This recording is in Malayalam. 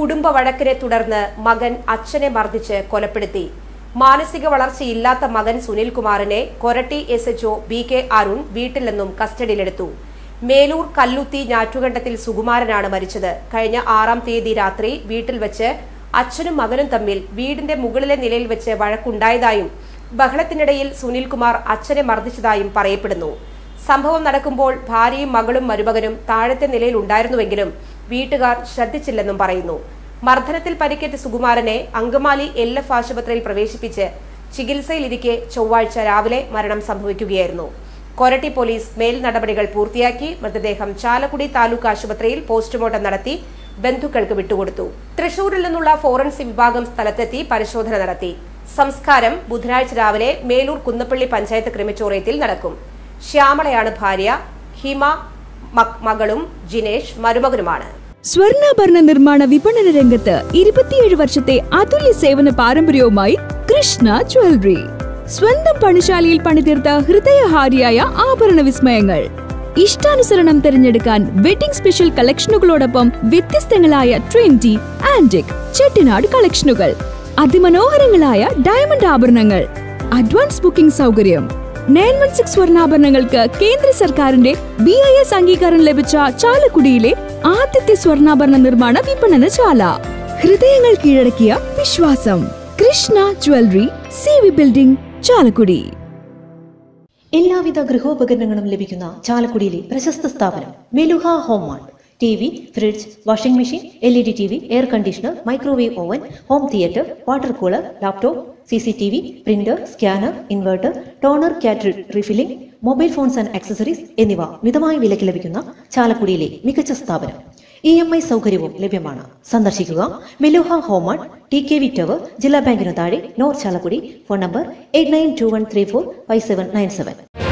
കുടുംബ വഴക്കിനെ തുടർന്ന് മകൻ അച്ഛനെ മർദ്ദിച്ച് കൊലപ്പെടുത്തി മാനസിക വളർച്ചയില്ലാത്ത മകൻ സുനിൽകുമാറിനെ Koratty S HO B K Arun വീട്ടിൽ നിന്നും കസ്റ്റഡിയിലെടുത്തു മേലൂർ കല്ലുത്തി ഞാറ്റുകണ്ടത്തിൽ സുകുമാരനാണ് മരിച്ചത് കഴിഞ്ഞ ആറാം തീയതി രാത്രി വീട്ടിൽ വെച്ച് അച്ഛനും മകനും തമ്മിൽ വീടിന്റെ മുകളിലെ നിലയിൽ വെച്ച് വഴക്കുണ്ടായതായും ബഹളത്തിനിടയിൽ സുനിൽകുമാർ അച്ഛനെ മർദ്ദിച്ചതായും പറയപ്പെടുന്നു സംഭവം നടക്കുമ്പോൾ ഭാര്യയും മകളും മരുമകനും താഴത്തെ നിലയിൽ ഉണ്ടായിരുന്നുവെങ്കിലും വീട്ടുകാർ ശ്രദ്ധിച്ചില്ലെന്നും പറയുന്നു മർദ്ദനത്തിൽ പരിക്കേറ്റ സുകുമാരനെ അങ്കമാലി എൽ എഫ് ആശുപത്രിയിൽ പ്രവേശിപ്പിച്ച് ചികിത്സയിലിരിക്കെ ചൊവ്വാഴ്ച രാവിലെ മരണം സംഭവിക്കുകയായിരുന്നു കൊരട്ടി പോലീസ് മേൽ നടപടികൾ പൂർത്തിയാക്കി മൃതദേഹം ചാലക്കുടി താലൂക്ക് ആശുപത്രിയിൽ പോസ്റ്റ്മോർട്ടം നടത്തി ബന്ധുക്കൾക്ക് വിട്ടുകൊടുത്തു തൃശൂരിൽ നിന്നുള്ള ഫോറൻസിക് വിഭാഗം സ്ഥലത്തെത്തി പരിശോധന നടത്തി സംസ്കാരം ബുധനാഴ്ച രാവിലെ മേലൂർ കുന്നപ്പള്ളി പഞ്ചായത്ത് ക്രിമിറ്റോറിയത്തിൽ നടക്കും ശ്യാമളയാണ് ഭാര്യ ഹിമ മക്- മകളും ജിനേഷ് മരുമകനുമാണ് സ്വർണ്ണാഭരണ നിർമ്മാണ വിപണന രംഗത്ത് ഇരുപത്തിയേഴ് വർഷത്തെ അതുല്യ സേവന പാരമ്പര്യവുമായി കൃഷ്ണ ജ്വല്ലറി സ്വന്തം പണിശാലയിൽ പണിതീർത്ത ഹൃദയഹാരിയായ ആഭരണ വിസ്മയങ്ങൾ ഇഷ്ടാനുസരണം തിരഞ്ഞെടുക്കാൻ വെഡിംഗ് സ്പെഷ്യൽ കളക്ഷനുകളോടൊപ്പം വ്യത്യസ്തങ്ങളായ ട്രെൻഡി ആന്റിക് ചെട്ടിനാട് കളക്ഷനുകൾ അതിമനോഹരങ്ങളായ ഡയമണ്ട് ആഭരണങ്ങൾ അഡ്വാൻസ് ബുക്കിംഗ് സൗകര്യം നയൻ വൺ സിക്സ് സ്വർണ്ണാഭരണങ്ങൾക്ക് കേന്ദ്ര സർക്കാരിന്റെ ബി ഐ എസ് അംഗീകാരം ലഭിച്ച ചാലക്കുടിയിലെ ആദ്യത്തെ സ്വർണ്ണാഭരണ നിർമ്മാണ വിപണനശാല ഹൃദയങ്ങൾ കീഴടക്കിയ വിശ്വാസം Krishna jewellery C V building Chalakudy എല്ലാവിധ ഗൃഹോപകരണങ്ങളും ലഭിക്കുന്ന ചാലക്കുടിയിലെ പ്രശസ്ത സ്ഥാപനം Meluha home mart T V fridge washing machine L E D T V air conditioner microwave oven home theatre water cooler laptop C C T V printer scanner inverter toner cartridge refilling mobile phones and accessories എന്നിവ മിതമായ വിലയ്ക്ക് ലഭിക്കുന്ന ചാലക്കുടിയിലെ മികച്ച സ്ഥാപനം ഇ എം ഐ സൗകര്യവും ലഭ്യമാണ് സന്ദർശിക്കുക Meluha home mart T K V tower ജില്ലാ ബാങ്കിന് താഴെ north Chalakudy phone number eight nine two one three four five seven nine seven